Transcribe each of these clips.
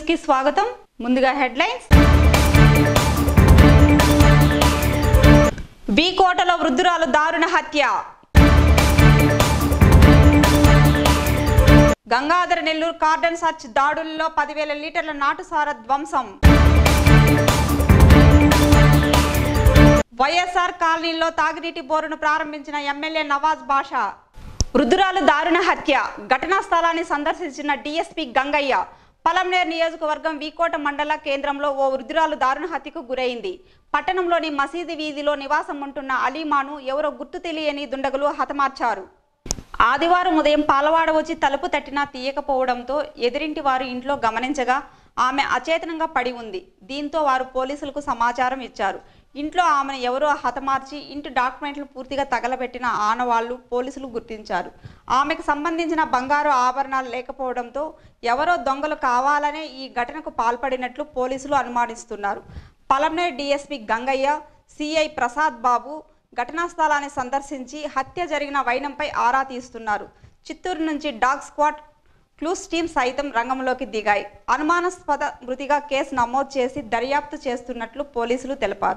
News కి స్వాగతం ముందుగా హెడ్లైన్స్ బి కోటలో వృద్ధురాలు దారుణ హత్య గంగాధర నెల్లూరు కార్డన్ సర్చ్ దాడుల్లో పదివేల లీటర్ల నాటుసార ధ్వంసం వైఎస్ఆర్ కాలనీలో తాగునీటి బోరును ప్రారంభించిన ఎమ్మెల్యే నవాజ్ బాషా వృద్ధురాలు దారుణ హత్య ఘటనా స్థలాన్ని సందర్శించిన డీఎస్పీ గంగయ్య పలంనేర్ నియోజకవర్గం వీకోట మండల కేంద్రంలో ఓ వృద్ధురాలు దారుణ హత్యకు గురైంది పట్టణంలోని మసీదు వీధిలో నివాసం ఉంటున్న అలీమాను ఎవరో గుర్తు తెలియని దుండగులు హతమార్చారు ఆదివారం ఉదయం పాలవాడ వచ్చి తలుపు తట్టినా తీయకపోవడంతో ఎదిరింటి వారు ఇంట్లో గమనించగా ఆమె అచేతనంగా పడి ఉంది దీంతో వారు పోలీసులకు సమాచారం ఇచ్చారు ఇంట్లో ఆమెను ఎవరో హతమార్చి ఇంటి డాక్యుమెంట్లు పూర్తిగా తగలబెట్టిన ఆనవాళ్లు పోలీసులు గుర్తించారు ఆమెకు సంబంధించిన బంగారు ఆభరణాలు లేకపోవడంతో ఎవరో దొంగలు కావాలనే ఈ ఘటనకు పాల్పడినట్లు పోలీసులు అనుమానిస్తున్నారు పలంనేర్ డీఎస్పీ గంగయ్య సిఐ ప్రసాద్ బాబు ఘటనా స్థలాన్ని సందర్శించి హత్య జరిగిన వైనంపై ఆరా తీస్తున్నారు చిత్తూరు నుంచి డాగ్ స్క్వాడ్ క్లూస్ టీం సైతం రంగంలోకి దిగాయి అనుమానాస్పద మృతిగా కేసు నమోదు చేసి దర్యాప్తు చేస్తున్నట్లు పోలీసులు తెలిపారు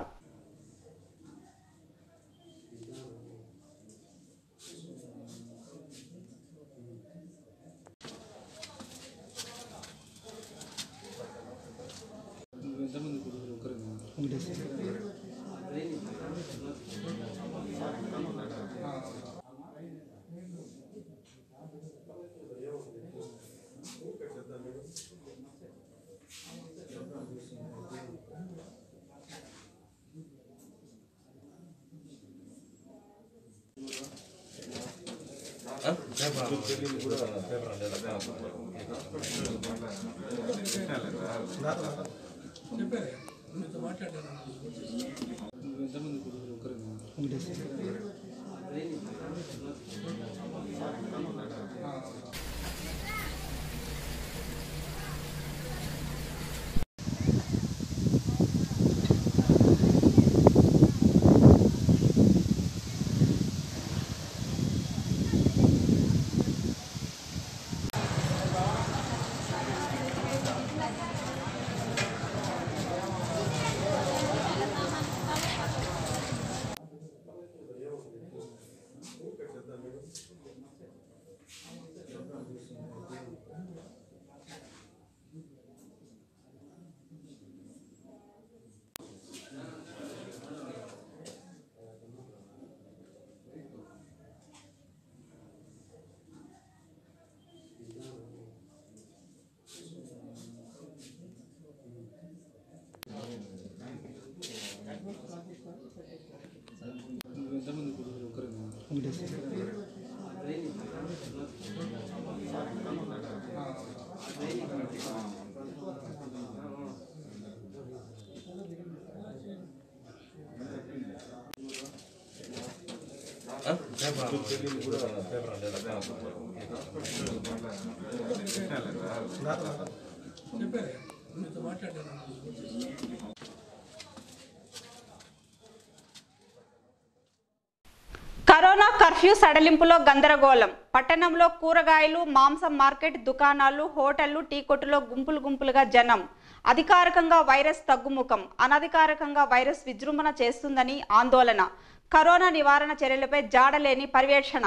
కరోనా కర్ఫ్యూ సడలింపులో గందరగోళం పట్టణంలో కూరగాయలు మాంసం మార్కెట్ దుకాణాలు హోటళ్లు టీ కొట్టులో గుంపులు గుంపులుగా జనం అధికారికంగా వైరస్ తగ్గుముఖం అనధికారికంగా వైరస్ విజృంభణ చేస్తుందని ఆందోళన కరోనా నివారణ చర్యలపై జాడలేని పర్యవేక్షణ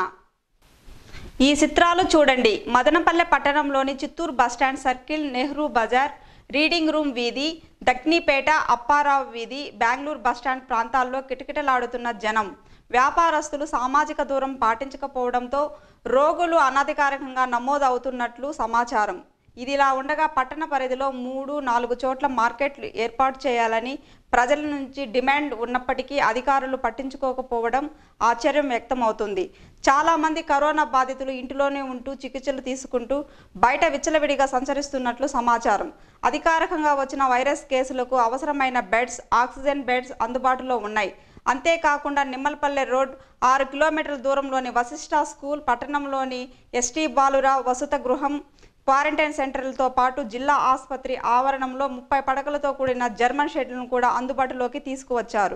ఈ చిత్రాలు చూడండి మదనపల్లె పట్టణంలోని Chittoor bus stand circle Nehru Bazar reading room వీధి దక్నీపేట అప్పారావు వీధి బెంగళూరు బస్టాండ్ ప్రాంతాల్లో కిటకిటలాడుతున్న జనం వ్యాపారస్తులు సామాజిక దూరం పాటించకపోవడంతో రోగులు అనధికారికంగా నమోదవుతున్నట్లు సమాచారం ఇదిలా ఉండగా పట్టణ పరిధిలో మూడు నాలుగు చోట్ల మార్కెట్లు ఏర్పాటు చేయాలని ప్రజల నుంచి డిమాండ్ ఉన్నప్పటికీ అధికారులు పట్టించుకోకపోవడం ఆశ్చర్యం వ్యక్తమవుతుంది చాలామంది కరోనా బాధితులు ఇంటిలోనే ఉంటూ చికిత్సలు తీసుకుంటూ బయట విచ్చలవిడిగా సంచరిస్తున్నట్లు సమాచారం అధికారికంగా వచ్చిన వైరస్ కేసులకు అవసరమైన బెడ్స్ ఆక్సిజన్ బెడ్స్ అందుబాటులో ఉన్నాయి అంతేకాకుండా నిమ్మలపల్లె రోడ్ ఆరు కిలోమీటర్ల దూరంలోని వశిష్ఠ స్కూల్ పట్టణంలోని ఎస్టీ బాలురా వసత గృహం క్వారంటైన్ సెంటర్లతో పాటు జిల్లా ఆసుపత్రి ఆవరణంలో ముప్పై పడకలతో కూడిన జర్మన్ షెడ్లను కూడా అందుబాటులోకి తీసుకువచ్చారు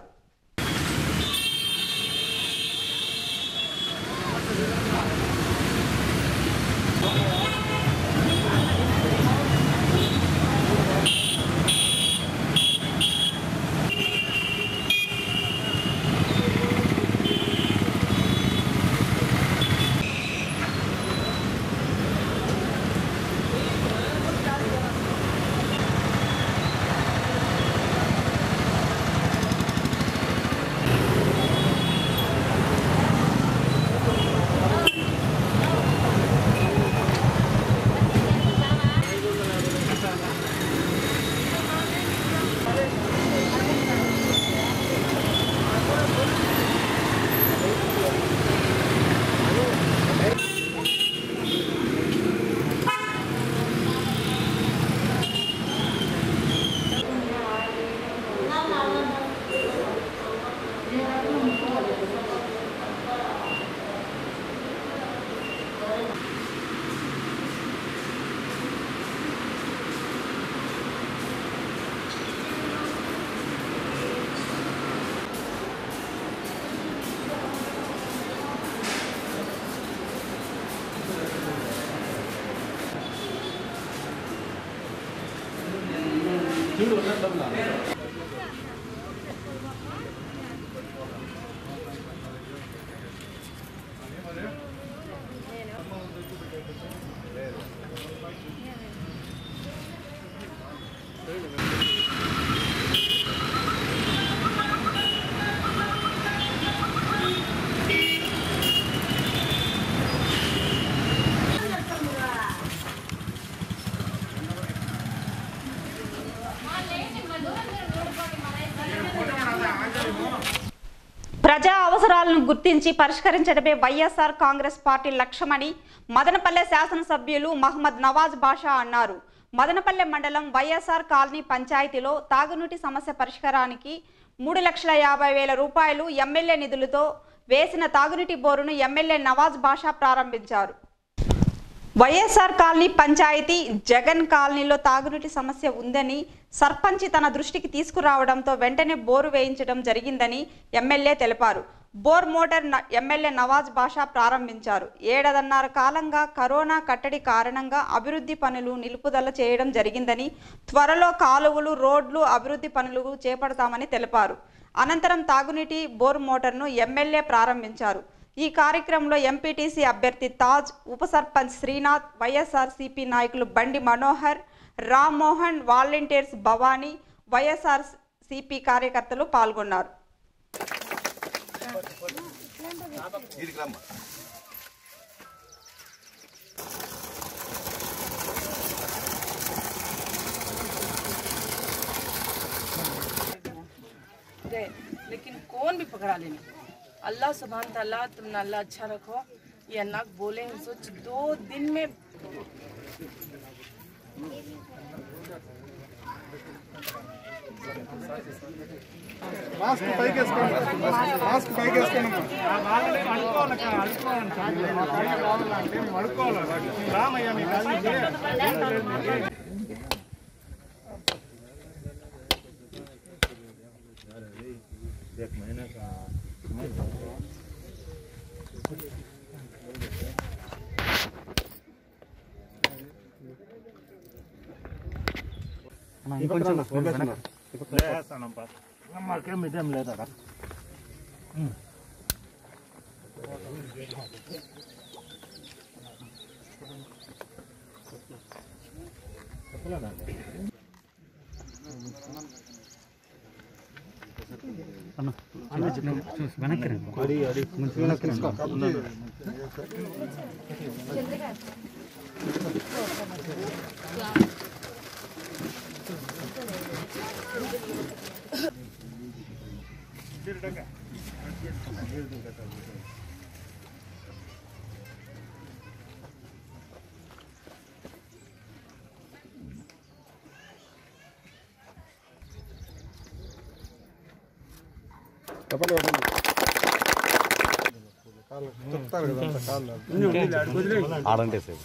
ప్రజా అవసరాలను గుర్తించి పరిష్కరించడమే వైఎస్ఆర్ కాంగ్రెస్ పార్టీ లక్ష్యమని మదనపల్లె శాసనసభ్యులు మహమ్మద్ నవాజ్ బాషా అన్నారు మదనపల్లె మండలం వైఎస్ఆర్ కాలనీ పంచాయతీలో తాగునీటి సమస్య పరిష్కారానికి మూడు లక్షల యాభై వేల రూపాయలు ఎమ్మెల్యే నిధులతో వేసిన తాగునీటి బోరును ఎమ్మెల్యే నవాజ్ బాషా ప్రారంభించారు వైఎస్ఆర్ కాలనీ పంచాయతీ జగన్ కాలనీలో తాగునీటి సమస్య ఉందని సర్పంచి తన దృష్టికి తీసుకురావడంతో వెంటనే బోరు వేయించడం జరిగిందని ఎమ్మెల్యే తెలిపారు బోర్ మోటార్ న- ఎమ్మెల్యే నవాజ్ బాషా ప్రారంభించారు ఏడాదిన్నర కాలంగా కరోనా కట్టడి కారణంగా అభివృద్ధి పనులు నిలుపుదల చేయడం జరిగిందని త్వరలో కాలువలు రోడ్లు అభివృద్ధి పనులు చేపడతామని తెలిపారు అనంతరం తాగునీటి బోర్ మోటార్ను ఎమ్మెల్యే ప్రారంభించారు ఈ కార్యక్రమంలో ఎంపీటీసీ అభ్యర్థి తాజ్ ఉప సర్పంచ్ శ్రీనాథ్ వైఎస్ఆర్సీపీ నాయకులు బండి మనోహర్ రామ్మోహన్ వాలంటీర్స్ భవానీ వైఎస్ఆర్ సిపి కార్యకర్తలు పాల్గొన్నారు गए लेकिन कौन भी पकड़ा लेना अल्लाह सुबहान ताला तुमने अल्लाह अच्छा रखो ये अल्लाह बोले हैं सोच दो दिन में మాస్క్ పైకి వేసుకోండి మాస్క్ పైకి వేసుకోండి రామయ్య మీ మాకేం ఇదేం లేదా చెప్తారు కదా అంత కాళ్ళు ఆడంటే సేపు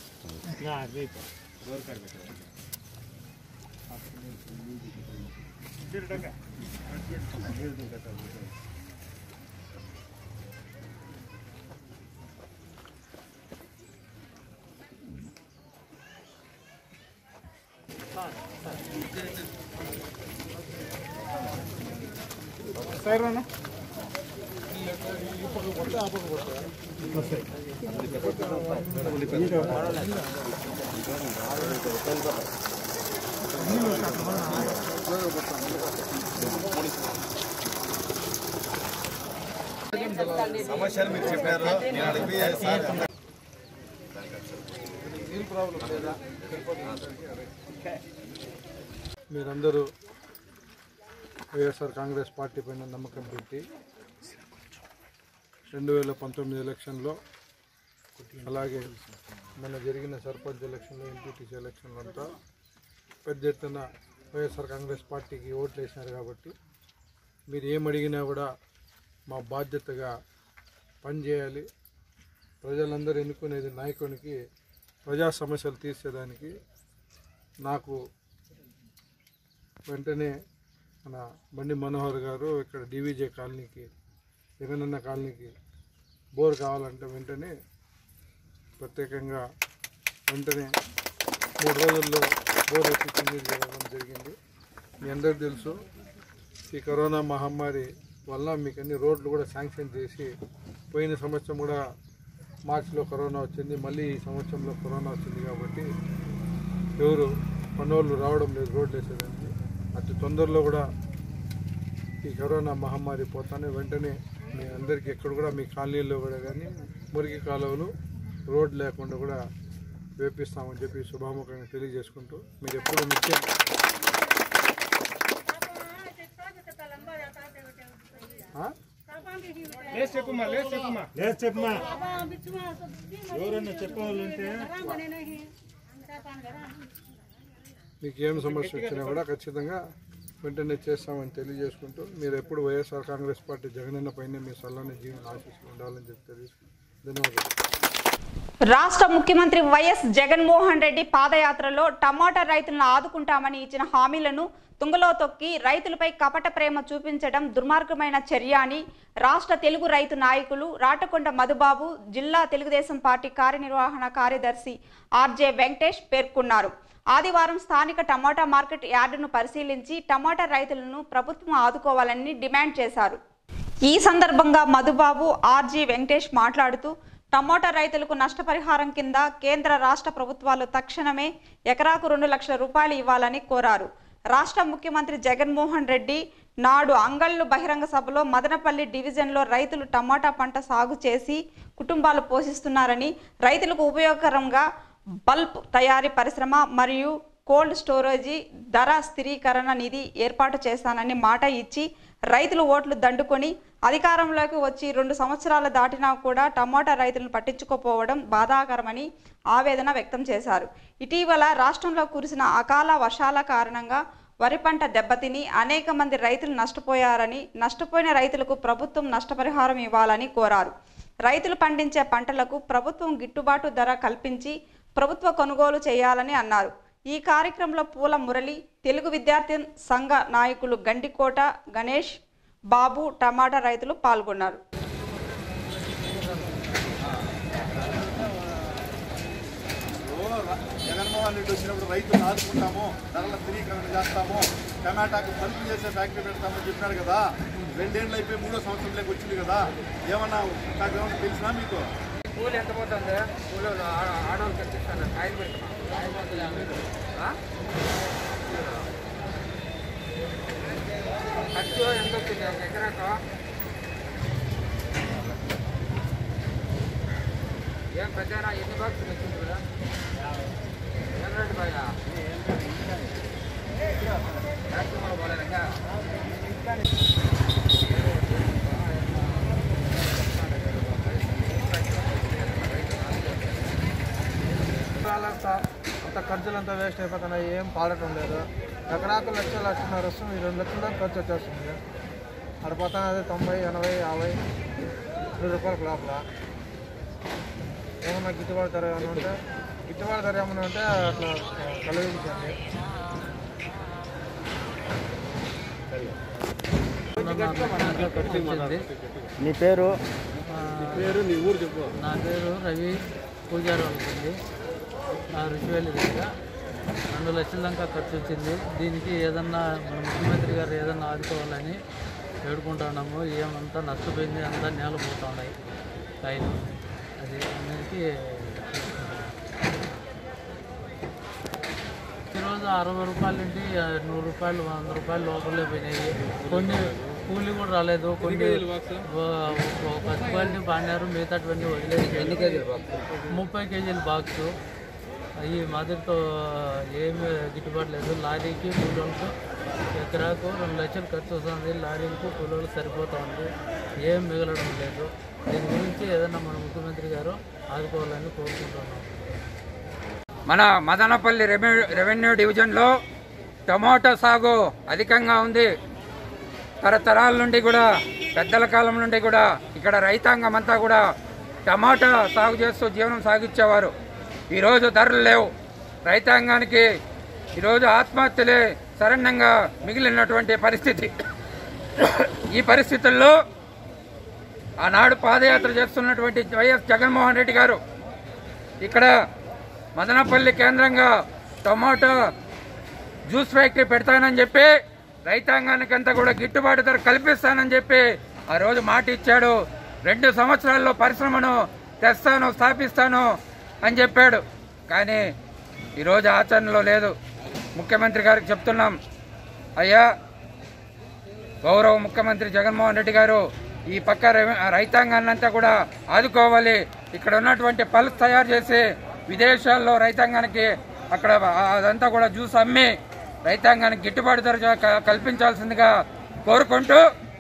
సైడ్ రానా సమస్యలు మీరు చెప్పారు నేను అడిగి సార్ మీరందరూ వైఎస్ఆర్ కాంగ్రెస్ పార్టీ పైన నమ్మకం పెట్టి రెండు వేల పంతొమ్మిది ఎలక్షన్లో అలాగే మన జరిగిన సర్పంచ్ ఎలక్షన్లో ఎంపీటీసీ ఎలక్షన్లో అంతా పెద్ద ఎత్తున వైఎస్ఆర్ కాంగ్రెస్ పార్టీకి ఓట్లు వేసినారు కాబట్టి మీరు ఏం అడిగినా కూడా మా బాధ్యతగా పనిచేయాలి ప్రజలందరూ ఎన్నుకునేది నాయకునికి ప్రజా సమస్యలు తీర్చేదానికి నాకు వెంటనే మన బండి మనోహర్ గారు ఇక్కడ డివిజే కాలనీకి జగనన్న కాలనీకి బోర్ కావాలంటే వెంటనే ప్రత్యేకంగా వెంటనే మూడు రోజుల్లో బోర్ ఎత్తి నీళ్ళు జరగడం జరిగింది మీ అందరికీ తెలుసు ఈ కరోనా మహమ్మారి వల్ల మీకు అన్ని రోడ్లు కూడా శాంక్షన్ చేసి పోయిన సంవత్సరం కూడా మార్చిలో కరోనా వచ్చింది మళ్ళీ ఈ సంవత్సరంలో కరోనా వచ్చింది కాబట్టి ఎవరు పనులు రావడం లేదు రోడ్లు వేసేదానికి అతి తొందరలో కూడా ఈ కరోనా మహమ్మారి పోతానే వెంటనే మీ అందరికీ ఎక్కడ కూడా మీ కాలనీల్లో కూడా కానీ మురికి కాలువలు రోడ్ లేకుండా కూడా వేపిస్తామని చెప్పి శుభాముఖంగా తెలియజేసుకుంటూ మీరు ఎప్పుడు నిత్యం ఆ? లేచి చెప్పుమా లేచి చెప్పుమా లేచి చెప్పుమా ఎవరన్నా చెప్పవాలంటే మీకు ఏం సమస్య వచ్చినా కూడా ఖచ్చితంగా వెంటనే చేస్తామని తెలియజేసుకుంటూ మీరు ఎప్పుడు వైఎస్ఆర్ కాంగ్రెస్ పార్టీ జగనన్న పైన మీ సల్లాని జీవన ఆశీస్సులు ఉండాలని చెప్పి తెలియజేసుకుంటాం ధన్యవాదాలు రాష్ట్ర ముఖ్యమంత్రి వైఎస్ జగన్మోహన్ రెడ్డి పాదయాత్రలో టమాటా రైతులను ఆదుకుంటామని ఇచ్చిన హామీలను తుంగలో తొక్కి రైతులపై కపట ప్రేమ చూపించడం దుర్మార్గమైన చర్య అని రాష్ట్ర తెలుగు రైతు నాయకులు రాటకొండ మధుబాబు జిల్లా తెలుగుదేశం పార్టీ కార్యనిర్వహణ కార్యదర్శి ఆర్జే వెంకటేష్ పేర్కొన్నారు ఆదివారం స్థానిక టమాటా మార్కెట్ యార్డును పరిశీలించి టమాటా రైతులను ప్రభుత్వం ఆదుకోవాలని డిమాండ్ చేశారు ఈ సందర్భంగా మధుబాబు ఆర్జీ వెంకటేష్ మాట్లాడుతూ టమోటా రైతులకు నష్టపరిహారం కింద కేంద్ర రాష్ట్ర ప్రభుత్వాలు తక్షణమే ఎకరాకు రెండు లక్షల రూపాయలు ఇవ్వాలని కోరారు రాష్ట్ర ముఖ్యమంత్రి జగన్మోహన్ రెడ్డి నాడు అంగళ్ళు బహిరంగ సభలో మదనపల్లి డివిజన్లో రైతులు టమాటా పంట సాగు చేసి కుటుంబాలు పోషిస్తున్నారని రైతులకు ఉపయోగకరంగా బల్బ్ తయారీ పరిశ్రమ మరియు కోల్డ్ స్టోరేజీ ధర స్థిరీకరణ నిధి ఏర్పాటు చేస్తానని మాట ఇచ్చి రైతులు ఓట్లు దండుకొని అధికారంలోకి వచ్చి రెండు సంవత్సరాలు దాటినా కూడా టమోటా రైతులను పట్టించుకోపోవడం బాధాకరమని ఆవేదన వ్యక్తం చేశారు ఇటీవల రాష్ట్రంలో కురిసిన అకాల వర్షాల కారణంగా వరి పంట దెబ్బతిని అనేక మంది రైతులు నష్టపోయారని నష్టపోయిన రైతులకు ప్రభుత్వం నష్టపరిహారం ఇవ్వాలని కోరారు రైతులు పండించే పంటలకు ప్రభుత్వం గిట్టుబాటు ధర కల్పించి ప్రభుత్వ కొనుగోలు చేయాలని అన్నారు ఈ కార్యక్రమంలో పూల మురళి తెలుగు విద్యార్థి సంఘ నాయకులు గండికోట గణేష్ బాబు టమాటా రైతులు పాల్గొన్నారు జగన్మోహన్ రెడ్డి వచ్చినప్పుడు రైతులను ఆదుకుంటాము ధరల స్థిరీకరణ చేస్తాము టమాటాకు పలుపు చేసే ఫ్యాక్టరీ పెడతామని చెప్పినారు కదా రెండేళ్ళు అయిపోయి మూడో సంవత్సరంలోకి వచ్చింది కదా ఏమన్నా నాకు ఏమన్నా తెలిసినా మీకు కూలి ఎంత పోతుంది కూలీలు ఆ- ఆడవాళ్ళకి ఎంత ఇస్తాను ఐదు పెడతామా ఆ? ఖర్చు ఎంత వచ్చింది ఒక ఎకరాకు ఏం పెద్ద ఎన్ని బాక్సులు వచ్చింది కూడా ఏం రేటు బాగా పోలేదు ఇంకా అంతా అంత ఖర్చులంతా వేస్ట్ అయిపోతున్నాయి ఏం పాడటం లేదు ఎకరాకు లక్ష లక్షన్నర వస్తుంది ఈ రెండు లక్షల దాకా ఖర్చు వచ్చేస్తుంది అడిపోతాను అదే తొంభై ఎనభై యాభై నూరు రూపాయలకు లోపల ఏమన్నా గిట్టుబాటు ధర ఏమైనా ఉంటే గిట్టుబాటు ధర ఏమైనా ఉంటే అట్లా కలిగించండి నీ పేరు నా పేరు రవి పూజారి అవుతుంది నా రుచివెల్లి దగ్గర రెండు లక్షల దాకా ఖర్చు వచ్చింది దీనికి ఏదన్నా మన ముఖ్యమంత్రి గారు ఏదన్నా ఆదుకోవాలని వేడుకుంటున్నాము ఏమంతా నష్టపోయింది అంతా నేల పోతున్నాయి కాయలు అది అందరికీ ఈరోజు అరవై రూపాయల నుండి ఆ, నూరు రూపాయలు వంద రూపాయలు లోపలే పోయినాయి కొన్ని కూలి కూడా రాలేదు కొన్ని ఓ- ఒక పది క్వాలిటీ బాడినారు మిగతావన్నీ వదిలేసి ఎన్ని కేజీలు ముప్పై కేజీల బాక్సు అవి మాదిరితో ఏమి గిట్టుబాటు లేదు లారీకి కూలోళ్ళకు ఎకరాకు రెండు లక్షలు ఖర్చు వస్తుంది లారీలకు కూలోళ్ళకి సరిపోతూ ఉంది ఏం మిగలడం లేదు దీని గురించి ఏదైనా మన ముఖ్యమంత్రి గారు ఆదుకోవాలని కోరుకుంటున్నాం మన మదనపల్లి రెవెన్యూ రెవెన్యూ డివిజన్లో టమోటా సాగు అధికంగా ఉంది తరతరాల నుండి కూడా పెద్దల కాలం నుండి కూడా ఇక్కడ రైతాంగం అంతా కూడా టమాటా సాగు చేస్తూ జీవనం సాగించేవారు ఈరోజు ధరలు లేవు రైతాంగానికి ఈరోజు ఆత్మహత్యలే శరణ్యంగా మిగిలినటువంటి పరిస్థితి ఈ పరిస్థితుల్లో ఆనాడు పాదయాత్ర చేస్తున్నటువంటి వైఎస్ జగన్మోహన్ రెడ్డి గారు ఇక్కడ మదనపల్లి కేంద్రంగా టొమాటో జ్యూస్ ఫ్యాక్టరీ పెడతానని చెప్పి రైతాంగానికి అంతా కూడా గిట్టుబాటు ధర కల్పిస్తానని చెప్పి ఆ రోజు మాట ఇచ్చాడు రెండు సంవత్సరాల్లో పరిశ్రమను తెస్తాను స్థాపిస్తాను అని చెప్పాడు కానీ ఈరోజు ఆచరణలో లేదు ముఖ్యమంత్రి గారికి చెప్తున్నాం అయ్యా గౌరవ ముఖ్యమంత్రి జగన్మోహన్ రెడ్డి గారు ఈ పక్క రై- రైతాంగాన్ని అంతా కూడా ఆదుకోవాలి ఇక్కడ ఉన్నటువంటి పల్స్ తయారు చేసి విదేశాల్లో రైతాంగానికి అక్కడ ఆ- అదంతా కూడా జ్యూస్ అమ్మి రైతాంగానికి గిట్టుబాటు ధర క- కల్పించాల్సిందిగా కోరుకుంటూ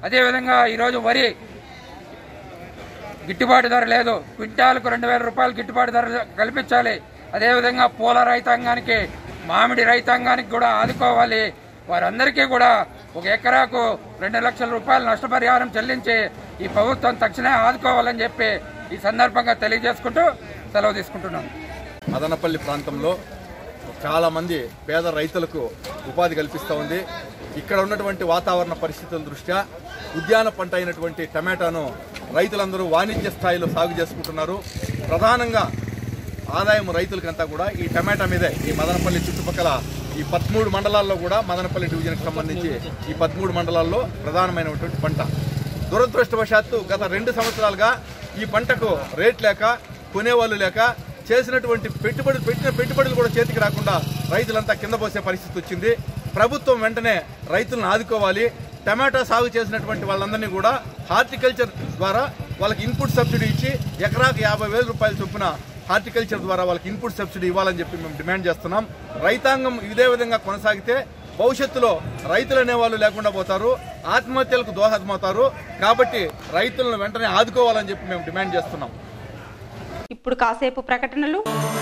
అదేవిధంగా ఈరోజు వరి గిట్టుబాటు ధర లేదు క్వింటాలకు రెండు వేల రూపాయలు గిట్టుబాటు ధర కల్పించాలి అదేవిధంగా పూల రైతాంగానికి మామిడి రైతాంగానికి కూడా ఆదుకోవాలి వారందరికీ కూడా ఒక ఎకరాకు రెండు లక్షల రూపాయలు నష్టపరిహారం చెల్లించి ఈ ప్రభుత్వం తక్షణమే ఆదుకోవాలని చెప్పి ఈ సందర్భంగా తెలియజేసుకుంటూ సెలవు తీసుకుంటున్నాను మదనపల్లి ప్రాంతంలో చాలామంది పేద రైతులకు ఉపాధి కల్పిస్తూ ఉంది ఇక్కడ ఉన్నటువంటి వాతావరణ పరిస్థితుల దృష్ట్యా ఉద్యాన పంట అయినటువంటి టమాటాను రైతులందరూ వాణిజ్య స్థాయిలో సాగు చేసుకుంటున్నారు ప్రధానంగా ఆదాయం రైతులకంతా కూడా ఈ టమాటా మీదే ఈ మదనపల్లి చుట్టుపక్కల ఈ పదమూడు మండలాల్లో కూడా మదనపల్లి డివిజన్కి సంబంధించి ఈ పదమూడు మండలాల్లో ప్రధానమైనటువంటి పంట దురదృష్టవశాత్తు గత రెండు సంవత్సరాలుగా ఈ పంటకు రేట్ లేక కొనేవాళ్ళు లేక చేసినటువంటి పెట్టుబడులు పెట్టిన పెట్టుబడులు కూడా చేతికి రాకుండా రైతులంతా కింద పోసే పరిస్థితి వచ్చింది ప్రభుత్వం వెంటనే రైతులను ఆదుకోవాలి టమాటా సాగు చేసినటువంటి వాళ్ళందరినీ కూడా హార్టికల్చర్ ద్వారా వాళ్ళకి ఇన్పుట్ సబ్సిడీ ఇచ్చి ఎకరాకు యాభై వేల రూపాయల చొప్పున హార్టికల్చర్ ద్వారా వాళ్ళకి ఇన్పుట్ సబ్సిడీ ఇవ్వాలని చెప్పి మేము డిమాండ్ చేస్తున్నాం రైతాంగం ఇదే విధంగా కొనసాగితే భవిష్యత్తులో రైతులు అనేవాళ్ళు లేకుండా పోతారు ఆత్మహత్యలకు దోహదమవుతారు కాబట్టి రైతులను వెంటనే ఆదుకోవాలని చెప్పి మేము డిమాండ్ చేస్తున్నాం ఇప్పుడు కాసేపు ప్రకటనలు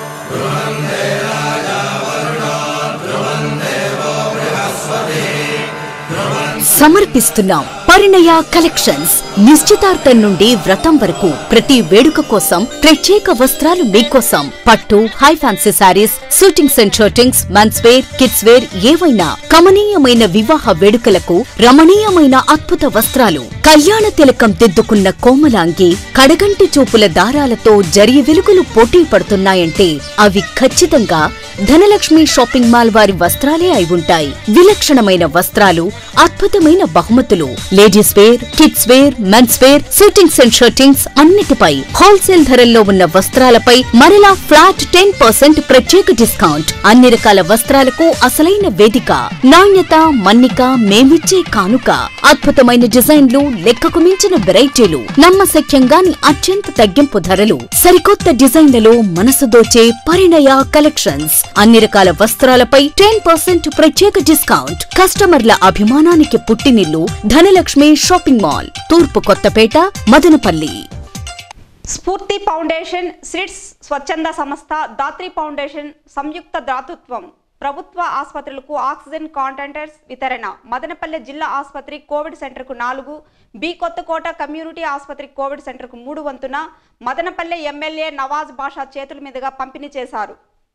సమర్పిస్తున్నాం పరిణయ కలెక్షన్స్ నిశ్చితార్థం నుండి వ్రతం వరకు ప్రతి వేడుక కోసం ప్రత్యేక వస్త్రాలు మీకోసం పట్టు high fancy saris shootings and shirtings men's wear kids wear ఏవైనా కమనీయమైన వివాహ వేడుకలకు రమణీయమైన అద్భుత వస్త్రాలు కళ్యాణ తిలకం దిద్దుకున్న కోమలాంగి కడగంటి చూపుల దారాలతో జరి వెలుగులు పోటీ పడుతున్నాయంటే అవి ఖచ్చితంగా ధనలక్ష్మి షాపింగ్ మాల్ వారి వస్త్రాలే అయి ఉంటాయి విలక్షణమైన వస్త్రాలు అద్భుతమైన బహుమతులు ladies wear kids wear men's wear shootings and shirtings అన్నిటిపై హోల్సేల్ ధరల్లో ఉన్న వస్త్రాలపై మరలా ఫ్లాట్ టెన్ పర్సెంట్ ప్రత్యేక డిస్కౌంట్ అన్ని రకాల వస్త్రాలకు అసలైన వేదిక నాణ్యత మన్నిక మేమిచ్చే కానుక అద్భుతమైన డిజైన్లు లెక్కకు మించిన వెరైటీలు నమ్మశక్యంగాని అత్యంత తగ్గింపు ధరలు సరికొత్త డిజైన్లలో మనసు దోచే పరిణయ కలెక్షన్స్ అన్ని రకాల వస్త్రాలపై టెన్ పర్సెంట్ ప్రత్యేక డిస్కౌంట్ కస్టమర్ల అభిమానానికి పుట్టినిల్లు ధనలక్ష్మి షాపింగ్ మాల్ తూర్పు కొత్తపేట మదనపల్లి స్ఫూర్తి ఫౌండేషన్ సిడ్స్ స్వచ్ఛంద సంస్థ దాత్రి ఫౌండేషన్ సంయుక్త దాతృత్వం ప్రభుత్వ ఆసుపత్రులకు ఆక్సిజన్ కాంట్రాక్టర్స్ వితరణ మదనపల్లె జిల్లా ఆసుపత్రి కోవిడ్ సెంటర్కు నాలుగు బి కొత్తకోట కమ్యూనిటీ ఆసుపత్రి కోవిడ్ సెంటర్కు మూడు వంతున మదనపల్లె ఎమ్మెల్యే నవాజ్ బాషా చేతుల మీదుగా పంపిణీ చేశారు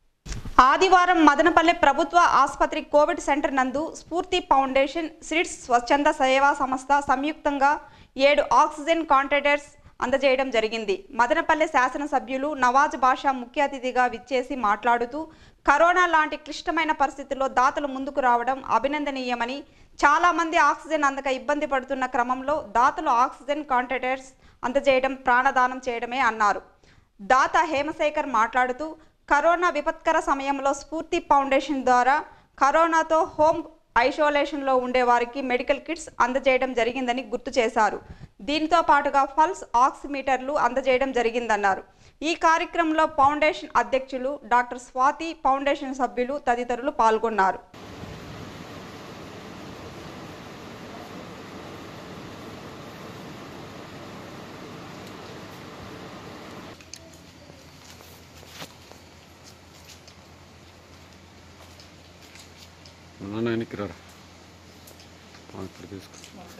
ఆదివారం మదనపల్లె ప్రభుత్వ ఆసుపత్రి కోవిడ్ సెంటర్ నందు స్ఫూర్తి ఫౌండేషన్ సిడ్స్ స్వచ్ఛంద సేవా సంస్థ సంయుక్తంగా ఏడు ఆక్సిజన్ కాంట్రాక్టర్స్ అందజేయడం జరిగింది మదనపల్లె శాసనసభ్యులు నవాజ్ బాషా ముఖ్య అతిథిగా విచ్చేసి మాట్లాడుతూ కరోనా లాంటి క్లిష్టమైన పరిస్థితుల్లో దాతలు ముందుకు రావడం అభినందనీయమని చాలా మంది ఆక్సిజన్ అందక ఇబ్బంది పడుతున్న క్రమంలో దాతలు ఆక్సిజన్ కాంట్రాక్టర్స్ అందజేయడం ప్రాణదానం చేయడమే అన్నారు దాత హేమశేఖర్ మాట్లాడుతూ కరోనా విపత్కర సమయంలో స్ఫూర్తి ఫౌండేషన్ ద్వారా కరోనాతో హోమ్ ఐసోలేషన్లో ఉండే వారికి మెడికల్ కిట్స్ అందజేయడం జరిగిందని గుర్తు చేశారు దీంతో పాటుగా పల్స్ ఆక్సిమీటర్లు అందజేయడం జరిగిందన్నారు ఈ కార్యక్రమంలో ఫౌండేషన్ అధ్యక్షులు డాక్టర్ స్వాతి ఫౌండేషన్ సభ్యులు తదితరులు పాల్గొన్నారు నాన్న వెనక్కి రారా ఆ, ఇక్కడ తీసుకో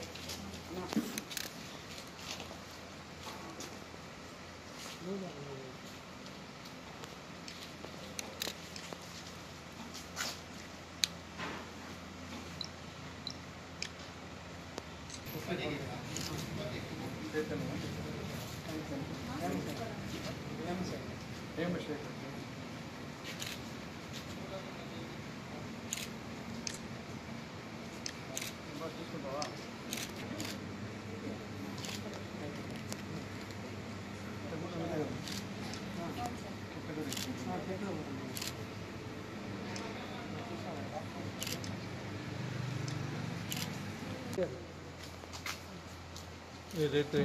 ఏదైతే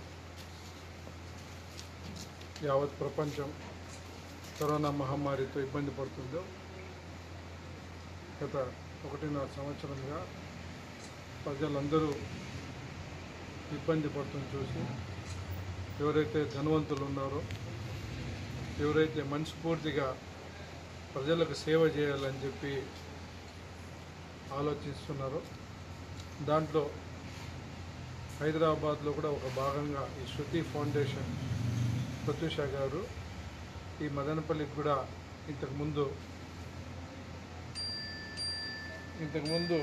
యావత్ ప్రపంచం కరోనా మహమ్మారితో ఇబ్బంది పడుతుందో గత ఒకటిన్నర సంవత్సరంగా ప్రజలందరూ ఇబ్బంది పడుతుంది చూసి ఎవరైతే ధనవంతులు ఉన్నారో ఎవరైతే మనస్ఫూర్తిగా ప్రజలకు సేవ చేయాలని చెప్పి ఆలోచిస్తున్నారో దాంట్లో హైదరాబాద్లో కూడా ఒక భాగంగా ఈ శృతి ఫౌండేషన్ ప్రత్యూష గారు ఈ మదనపల్లికి కూడా ఇంతకుముందు ఇంతకుముందు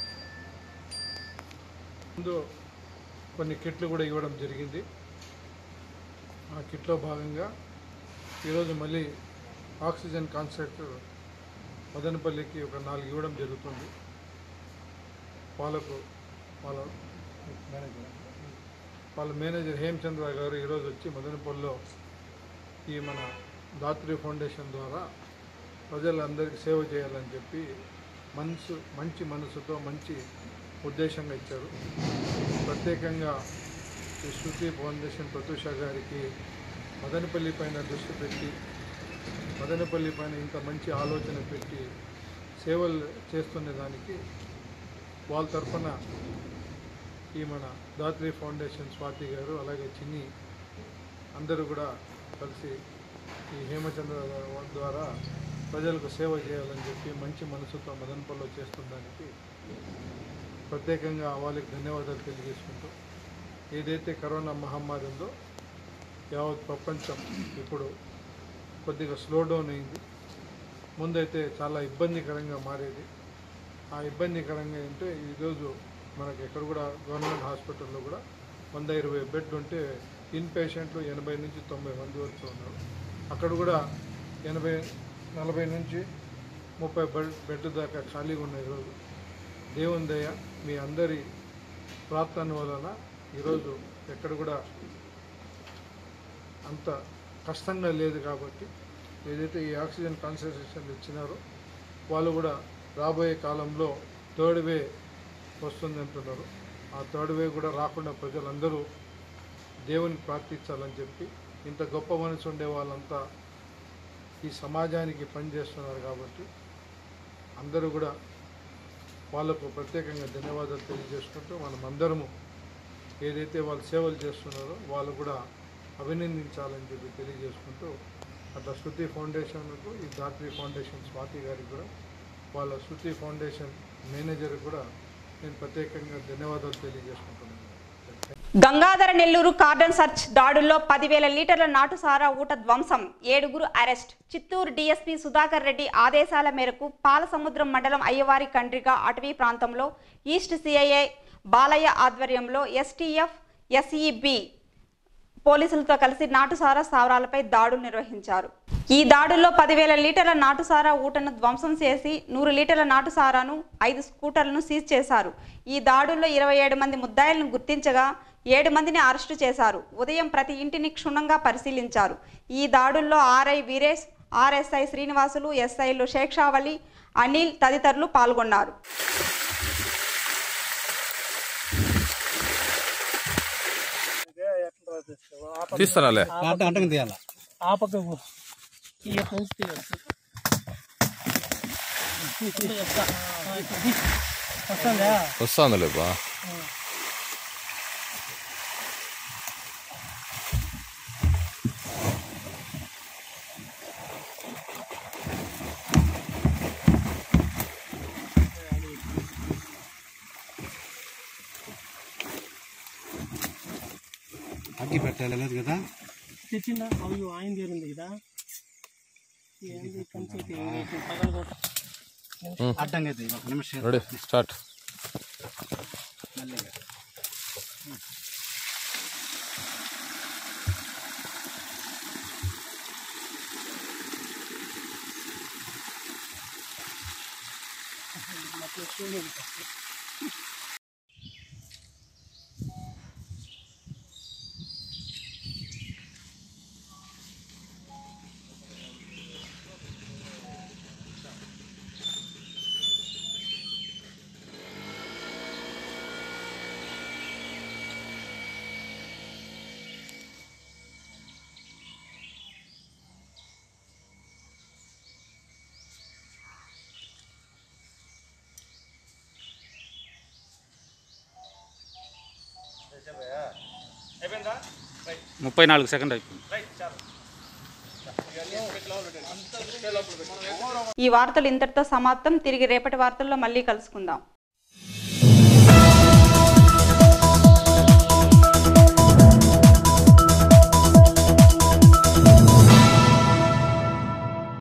ముందు కొన్ని కిట్లు కూడా ఇవ్వడం జరిగింది ఆ కిట్లో భాగంగా ఈరోజు మళ్ళీ ఆక్సిజన్ కాన్సెప్ట్ మదనపల్లికి ఒక నాలుగు ఇవ్వడం జరుగుతుంది వాళ్ళకు వాళ్ళ మేనేజర్ వాళ్ళ మేనేజర్ హేమచంద్ర గారు ఈరోజు వచ్చి మదనపల్లిలో ఈ మన దాత్రి ఫౌండేషన్ ద్వారా ప్రజలందరికీ సేవ చేయాలని చెప్పి మనసు మంచి మనసుతో మంచి ఉద్దేశంగా ఇచ్చారు ప్రత్యేకంగా ఈ శృతి ఫౌండేషన్ ప్రతూష గారికి మదనపల్లి పైన దృష్టి పెట్టి మదనపల్లి పైన ఇంత మంచి ఆలోచన పెట్టి సేవలు చేస్తున్న దానికి వాళ్ళ తరఫున ఈ మన దాత్రి ఫౌండేషన్ స్వాతి గారు అలాగే చిన్ని అందరూ కూడా కలిసి ఈ హేమచంద్ర గారి ద్వారా ప్రజలకు సేవ చేయాలని చెప్పి మంచి మనసుతో మదనపల్లిలో చేస్తున్నందుకు ప్రత్యేకంగా వాళ్ళకి ధన్యవాదాలు తెలియజేసుకుంటూ ఏదైతే కరోనా మహమ్మారి ఉందో యావత్ ప్రపంచం ఇప్పుడు కొద్దిగా స్లో డౌన్ అయింది ముందైతే చాలా ఇబ్బందికరంగా మారేది ఆ ఇబ్బందికరంగా ఏంటంటే ఈరోజు మనకి ఎక్కడ కూడా గవర్నమెంట్ హాస్పిటల్లో కూడా వంద ఇరవై బెడ్ ఉంటే ఇన్ పేషెంట్లు ఎనభై నుంచి తొంభై మంది వరకు ఉన్నారు అక్కడ కూడా ఎనభై నలభై నుంచి ముప్పై బెడ్ బెడ్ దాకా ఖాళీగా ఉన్నాయి ఈరోజు దేవుని దయ మీ అందరి ప్రార్థన వలన ఈరోజు ఎక్కడ కూడా అంత కష్టంగా లేదు కాబట్టి ఏదైతే ఈ ఆక్సిజన్ కాన్సన్ట్రేషన్ ఇచ్చినారో వాళ్ళు కూడా రాబోయే కాలంలో థర్డ్ వే వస్తుంది అంటున్నారు ఆ థర్డ్ వే కూడా రాకుండా ప్రజలందరూ దేవుని ప్రార్థించాలని చెప్పి ఇంత గొప్ప మనసు ఉండే వాళ్ళంతా ఈ సమాజానికి పనిచేస్తున్నారు కాబట్టి అందరూ కూడా వాళ్ళకు ప్రత్యేకంగా ధన్యవాదాలు తెలియజేసుకుంటూ మనం అందరము ఏదైతే వాళ్ళు సేవలు చేస్తున్నారో వాళ్ళు కూడా అభినందించాలని చెప్పి తెలియజేసుకుంటూ అట్లా శృతి ఫౌండేషన్కు ఈ దాత్రి ఫౌండేషన్ స్వాతి గారికి కూడా వాళ్ళ శృతి ఫౌండేషన్ మేనేజర్ కూడా నేను ప్రత్యేకంగా ధన్యవాదాలు తెలియజేసుకుంటున్నాను గంగాధర నెల్లూరు కార్డన్ సర్చ్ దాడుల్లో పదివేల లీటర్ల నాటుసారా ఊట ధ్వంసం ఏడుగురు అరెస్ట్ చిత్తూరు డీఎస్పీ సుధాకర్ రెడ్డి ఆదేశాల మేరకు పాలసముద్రం మండలం అయ్యవారి కండ్రిక అటవీ ప్రాంతంలో ఈస్ట్ సిఐఏ బాలయ్య ఆధ్వర్యంలో ఎస్టీఎఫ్ ఎస్ఈబి పోలీసులతో కలిసి నాటుసారా స్థావరాలపై దాడులు నిర్వహించారు ఈ దాడుల్లో పదివేల లీటర్ల నాటుసారా ఊటను ధ్వంసం చేసి నూరు లీటర్ల నాటుసారాను ఐదు స్కూటర్లను సీజ్ చేశారు ఈ దాడుల్లో ఇరవై ఏడు మంది ముద్దాయిలను గుర్తించగా ఏడు మందిని అరెస్టు చేశారు ఉదయం ప్రతి ఇంటిని క్షుణ్ణంగా పరిశీలించారు ఈ దాడుల్లో ఆర్ఐ వీరేష్ ఆర్ఎస్ఐ శ్రీనివాసులు ఎస్ఐలు శేక్షావళి అనిల్ తదితరులు పాల్గొన్నారు తీస్తారాలే ఆ పక్కకు ఈ యొక్క నుంచి తీయొచ్చు. వస్తుందా వస్తుందిలే బా అగ్గి పెట్టలేదు కదా తెచ్చిందా అవి ఆయన తీరింది కదా ఏంది కంచేతి పగలగొట్ట అడ్డంగా అయితే ఒక నిమిషం రెడీ స్టార్ట్ మెల్లగా. ముప్పై నాలుగు సెకండ్ అయిపోయింది ఈ వార్తలు ఇంతటితో సమాప్తం తిరిగి రేపటి వార్తల్లో మళ్ళీ కలుసుకుందాం